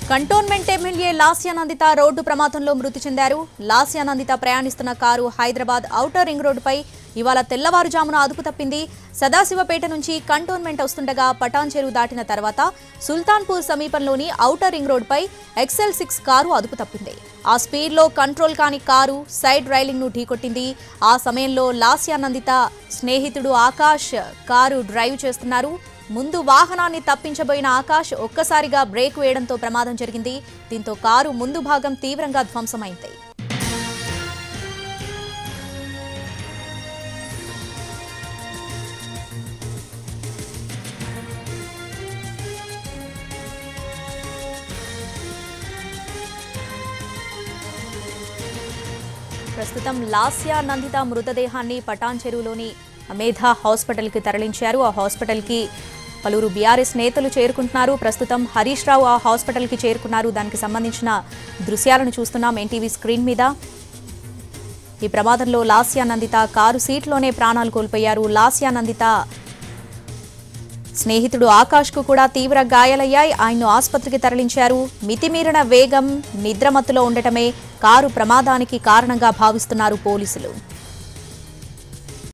cantonment MLA Lasya Nanditha road ప్రమాదంలో మృతి చెందారు లాస్యానందిత ప్రయాణిస్తున్న కారు హైదరాబాద్ ఔటర్ రింగ్ రోడ్డుపై ఇవాళ తెల్లవారుజామున అదుపు తప్పింది సదాశివపేట నుంచి కంటోన్మెంట్ వస్తుండగా పటాన్ చెరువు దాటిన తర్వాత సుల్తాన్పూర్ సమీపంలోని ఔటర్ రింగ్ రోడ్డుపై ఎక్సెల్ సిక్స్ కారు అదుపు తప్పింది ఆ స్పీడ్లో కంట్రోల్ కాని కారు సైడ్ రైలింగ్ ను ఢీకొట్టింది ఆ సమయంలో లాస్యానందిత స్నేహితుడు ఆకాష్ కారు డ్రైవ్ చేస్తున్నారు ముందు వాహనాన్ని తప్పించబోయిన ఆకాష్ ఒక్కసారిగా బ్రేక్ వేయడంతో ప్రమాదం జరిగింది దీంతో కారు ముందు భాగం తీవ్రంగా ధ్వంసమైంది ప్రస్తుతం లాస్యా నందిత మృతదేహాన్ని పటాన్ చెరువులోని అమేధా హాస్పిటల్కి తరలించారు ఆ హాస్పిటల్కి పలువురు బీఆర్ఎస్ నేతలు చేరుకుంటున్నారు ప్రస్తుతం హరీష్ రావు ఆ హాస్పిటల్కి చేరుకున్నారు దానికి సంబంధించిన దృశ్యాలను చూస్తున్నాం ఎన్టీవీ స్క్రీన్ మీద ఈ ప్రమాదంలో లాస్యా నందిత కారు సీట్లోనే ప్రాణాలు కోల్పోయారు లాస్యా నందిత స్నేహితుడు ఆకాష్కు కూడా తీవ్ర గాయాలయ్యాయి ఆయన్ను ఆసుపత్రికి తరలించారు మితిమీరిన వేగం నిద్రమత్తులో ఉండటమే కారు ప్రమాదానికి కారణంగా భావిస్తున్నారు పోలీసులు